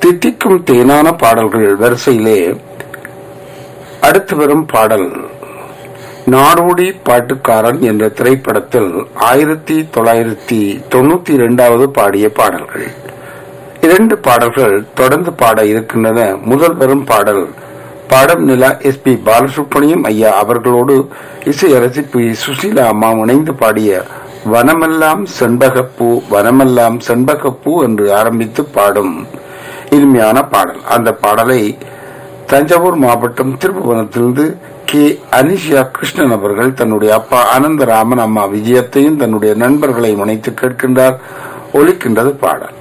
தித்திக்கும் தேனான பாடல்கள் வரிசையிலே அடுத்து வரும் பாடல் நாடோடி பாட்டுக்காரன் என்ற திரைப்படத்தில் ஆயிரத்தி தொள்ளாயிரத்தி தொண்ணூத்தி இரண்டாவது பாடிய பாடல்கள் இரண்டு பாடல்கள் தொடர்ந்து பாட இருக்கின்றன முதல் வரும் பாடல் பாடம் நிலா எஸ் பி பாலசுப்ரமணியம் ஐயா அவர்களோடு இசையரசி பி சுசீலா அம்மா இணைந்து பாடிய வனமெல்லாம் செண்பகப்பூ வனமெல்லாம் செண்பகப்பூ என்று ஆரம்பித்து பாடும் இனிமையான பாடல் அந்த பாடலை தஞ்சாவூர் மாவட்டம் திருப்புவனத்திலிருந்து கே அனிஷியா கிருஷ்ணன் அவர்கள் தன்னுடைய அப்பா அனந்தராமன் அம்மா விஜயத்தையும் தன்னுடைய நண்பர்களை முனைத்து கேட்கின்றார் ஒலிக்கின்றது பாடல்